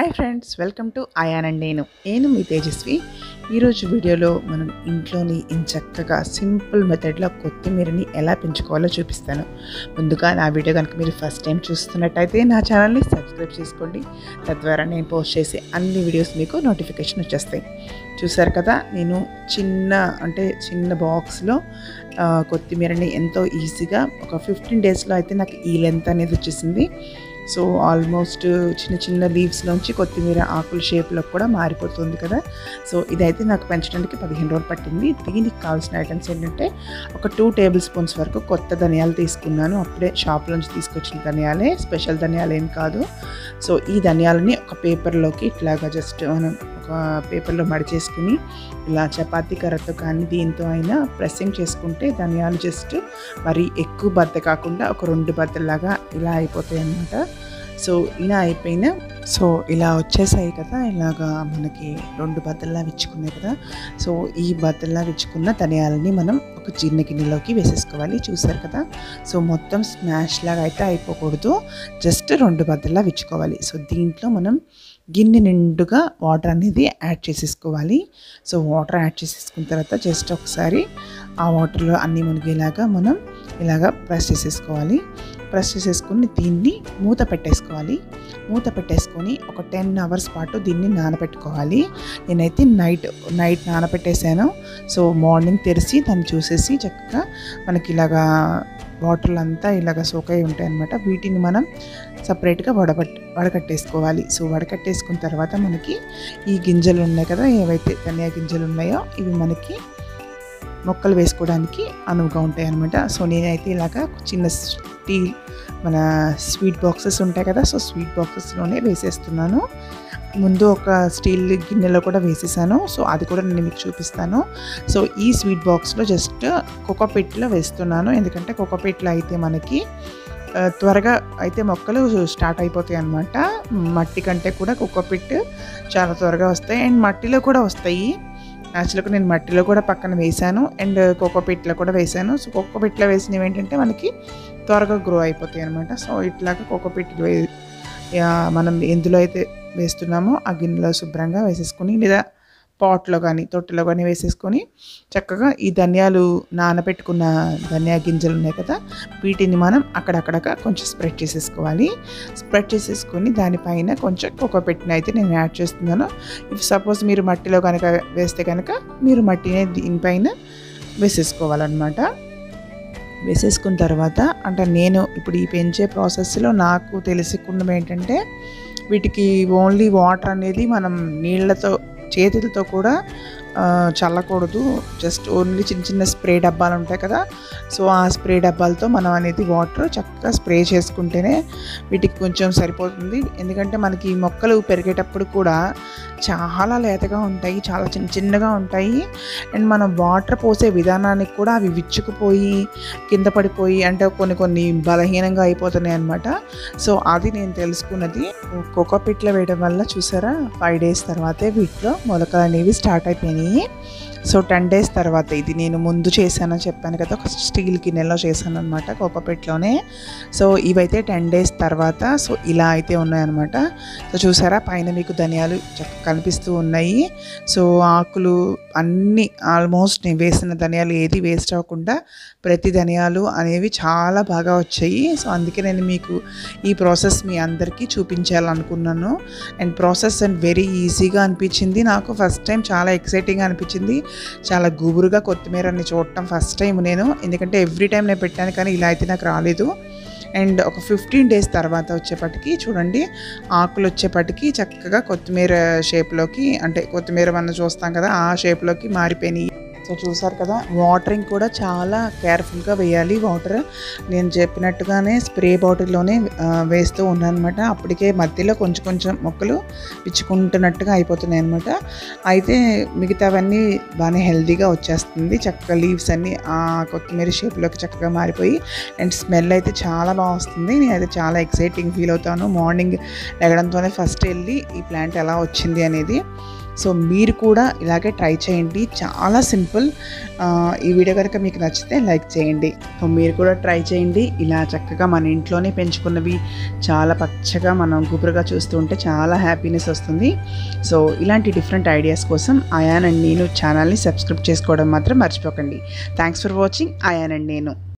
hi friends welcome to Ayaan and నేను నేను మీ తేజస్వి ఈరోజు వీడియోలో మనం ఇంట్లోని చక్కగా సింపుల్ మెథడ్లో కొత్తిమీరని ఎలా పెంచుకోవాలో చూపిస్తాను ముందుగా నా వీడియో కనుక మీరు ఫస్ట్ టైం చూస్తున్నట్టయితే నా ఛానల్ని సబ్స్క్రైబ్ చేసుకోండి తద్వారా నేను పోస్ట్ చేసే అన్ని వీడియోస్ మీకు నోటిఫికేషన్ వచ్చేస్తాయి చూసారు కదా నేను చిన్న అంటే చిన్న బాక్స్లో కొత్తిమీరని ఎంతో ఈజీగా ఒక ఫిఫ్టీన్ డేస్లో అయితే నాకు ఈ లెంత్ అనేది వచ్చేసింది సో ఆల్మోస్ట్ చిన్న చిన్న లీవ్స్లోంచి కొత్తిమీర ఆకుల షేప్లో కూడా మారిపోతుంది కదా సో ఇదైతే నాకు పెంచడానికి పదిహేను రోజులు పట్టింది దీనికి కావాల్సిన ఐటమ్స్ ఏంటంటే ఒక టూ టేబుల్ స్పూన్స్ వరకు కొత్త ధనియాలు తీసుకున్నాను అప్పుడే షాప్ నుంచి తీసుకొచ్చిన ధనియాలే స్పెషల్ ధనియాలు ఏం కాదు సో ఈ ధనియాలని ఒక పేపర్లోకి ఇట్లాగా జస్ట్ మనం ఒక పేపర్లో మడిచేసుకుని ఇలా చపాతీ కర్రతో కానీ దీంతో అయినా ప్రెస్సింగ్ చేసుకుంటే ధనియాలు జస్ట్ మరి ఎక్కువ బద్ద కాకుండా ఒక రెండు బద్దలాగా ఇలా అయిపోతాయి అన్నమాట సో ఇలా అయిపోయిన సో ఇలా వచ్చేసాయి కదా ఇలాగా మనకి రెండు బద్దల్లా విచ్చుకున్నాయి కదా సో ఈ బద్దల్లా విచ్చుకున్న ధనియాలని మనం ఒక చిన్న గిన్నెలోకి వేసేసుకోవాలి చూసారు కదా సో మొత్తం స్మాష్ లాగా అయితే అయిపోకూడదు జస్ట్ రెండు బద్దల్లా విచ్చుకోవాలి సో దీంట్లో మనం గిన్నె నిండుగా వాటర్ అనేది యాడ్ చేసేసుకోవాలి సో వాటర్ యాడ్ చేసేసుకున్న తర్వాత జస్ట్ ఒకసారి ఆ వాటర్లో అన్నీ మునిగేలాగా మనం ఇలాగా ప్రెస్ చేసేసుకోవాలి ప్రెస్ చేసేసుకుని దీన్ని మూత పెట్టేసుకోవాలి మూత పెట్టేసుకొని ఒక టెన్ అవర్స్ పాటు దీన్ని నానబెట్టుకోవాలి నేనైతే నైట్ నైట్ నానబెట్టేశాను సో మార్నింగ్ తెరిచి దాన్ని చూసేసి చక్కగా మనకి ఇలాగా వాటర్లు అంతా ఇలాగ సోకై ఉంటాయి అనమాట వీటిని మనం సపరేట్గా వడబట్ వడకట్టేసుకోవాలి సో వడకట్టేసుకున్న తర్వాత మనకి ఈ గింజలు ఉన్నాయి కదా ఏవైతే ధనియా గింజలు ఉన్నాయో ఇవి మనకి మొక్కలు వేసుకోవడానికి అనువుగా ఉంటాయి అనమాట సో నేనైతే ఇలాగా చిన్న స్టీల్ మన స్వీట్ బాక్సెస్ ఉంటాయి కదా సో స్వీట్ బాక్సెస్లోనే వేసేస్తున్నాను ముందు ఒక స్టీల్ గిన్నెలో కూడా వేసేసాను సో అది కూడా నేను మీకు చూపిస్తాను సో ఈ స్వీట్ బాక్స్లో జస్ట్ కోకోపెట్లో వేస్తున్నాను ఎందుకంటే కోకోపెట్లో అయితే మనకి త్వరగా అయితే మొక్కలు స్టార్ట్ అయిపోతాయి అనమాట మట్టి కంటే కూడా కోకోపిట్ చాలా త్వరగా వస్తాయి అండ్ మట్టిలో కూడా వస్తాయి యాక్చువల్గా నేను మట్టిలో కూడా పక్కన వేసాను అండ్ కోకోపిట్లో కూడా వేసాను సో కోకోపిట్లో వేసినవి ఏంటంటే మనకి త్వరగా గ్రో అయిపోతాయి అనమాట సో ఇట్లాగా కోకోపిట్ వే మనం ఎందులో అయితే వేస్తున్నామో ఆ గిన్నెలో శుభ్రంగా వేసేసుకొని లేదా పాట్లో కానీ తొట్టిలో కానీ వేసేసుకొని చక్కగా ఈ ధనియాలు నానబెట్టుకున్న ధనియా గింజలు ఉన్నాయి కదా వీటిని మనం అక్కడక్కడగా కొంచెం స్ప్రెడ్ చేసేసుకోవాలి స్ప్రెడ్ చేసేసుకొని దానిపైన కొంచెం కోకోపెట్టిన అయితే నేను యాడ్ చేస్తున్నాను ఇఫ్ సపోజ్ మీరు మట్టిలో కనుక వేస్తే కనుక మీరు మట్టిని దీనిపైన వేసేసుకోవాలన్నమాట వేసేసుకున్న తర్వాత అంటే నేను ఇప్పుడు ఈ పెంచే ప్రాసెస్లో నాకు తెలుసుకున్నది ఏంటంటే వీటికి ఓన్లీ వాటర్ అనేది మనం నీళ్ళతో చేతులతో కూడా చల్లకూడదు జస్ట్ ఓన్లీ చిన్న చిన్న స్ప్రే డబ్బాలు ఉంటాయి కదా సో ఆ స్ప్రే డబ్బాలతో మనం అనేది వాటర్ చక్కగా స్ప్రే చేసుకుంటేనే వీటికి కొంచెం సరిపోతుంది ఎందుకంటే మనకి మొక్కలు పెరిగేటప్పుడు కూడా చాలా లేతగా ఉంటాయి చాలా చిన్న చిన్నగా ఉంటాయి అండ్ మనం వాటర్ పోసే విధానానికి కూడా అవి విచ్చుకుపోయి కింద పడిపోయి అంటే కొన్ని కొన్ని బలహీనంగా అయిపోతున్నాయి అనమాట సో అది నేను తెలుసుకున్నది కోకోపిట్లో వేయడం వల్ల చూసారా ఫైవ్ డేస్ తర్వాతే వీటిలో మొలకలు అనేవి స్టార్ట్ అయిపోయినాయి సో టెన్ డేస్ తర్వాత ఇది నేను ముందు చేశానని చెప్పాను కదా ఒక స్టీల్ గిన్నెలో చేశాను అనమాట కోకోపెట్లోనే సో ఇవైతే టెన్ డేస్ తర్వాత సో ఇలా అయితే ఉన్నాయన్నమాట సో చూసారా పైన మీకు ధనియాలు చక్కగా కనిపిస్తూ ఉన్నాయి సో ఆకులు అన్నీ ఆల్మోస్ట్ నేను వేసిన ధనియాలు ఏది వేస్ట్ అవ్వకుండా ప్రతి ధనియాలు అనేవి చాలా బాగా వచ్చాయి సో అందుకే నేను మీకు ఈ ప్రాసెస్ మీ అందరికీ చూపించాలనుకున్నాను అండ్ ప్రాసెస్ అండ్ వెరీ ఈజీగా అనిపించింది నాకు ఫస్ట్ టైం చాలా ఎక్సైటింగ్ అనిపించింది చాలా గుబురుగా కొత్తిమీరని చూడటం ఫస్ట్ టైం నేను ఎందుకంటే ఎవ్రీ టైం నేను పెట్టాను కానీ ఇలా అయితే నాకు రాలేదు అండ్ ఒక ఫిఫ్టీన్ డేస్ తర్వాత వచ్చేపటికి చూడండి ఆకులు వచ్చేపటికి చక్కగా కొత్తిమీర షేప్లోకి అంటే కొత్తిమీర మనం చూస్తాం కదా ఆ షేప్లోకి మారిపోయినాయి సో చూసారు కదా వాటరింగ్ కూడా చాలా కేర్ఫుల్గా వేయాలి వాటర్ నేను చెప్పినట్టుగానే స్ప్రే బాటిల్లోనే వేస్తూ ఉన్నాను అనమాట అప్పటికే మధ్యలో కొంచెం కొంచెం మొక్కలు పిచ్చుకుంటున్నట్టుగా అయిపోతున్నాయి అనమాట అయితే మిగతావన్నీ బాగానే హెల్తీగా వచ్చేస్తుంది చక్కగా లీవ్స్ అన్నీ ఆ కొత్తిమీర షేప్లోకి చక్కగా మారిపోయి అండ్ స్మెల్ అయితే చాలా బాగా వస్తుంది నేనైతే చాలా ఎక్సైటింగ్ ఫీల్ అవుతాను మార్నింగ్ లెగడంతోనే ఫస్ట్ వెళ్ళి ఈ ప్లాంట్ ఎలా వచ్చింది అనేది సో మీరు కూడా ఇలాగే ట్రై చేయండి చాలా సింపుల్ ఆ, ఈ వీడియో కనుక మీకు నచ్చితే లైక్ చేయండి సో మీరు కూడా ట్రై చేయండి ఇలా చక్కగా మన ఇంట్లోనే పెంచుకున్నవి చాలా పచ్చగా మనం గుబురుగా చూస్తూ ఉంటే చాలా హ్యాపీనెస్ వస్తుంది సో ఇలాంటి డిఫరెంట్ ఐడియాస్ కోసం అయాన్ అండ్ నేను ఛానల్ని సబ్స్క్రైబ్ చేసుకోవడం మాత్రం మర్చిపోకండి thanks for watching Ayaan and నేను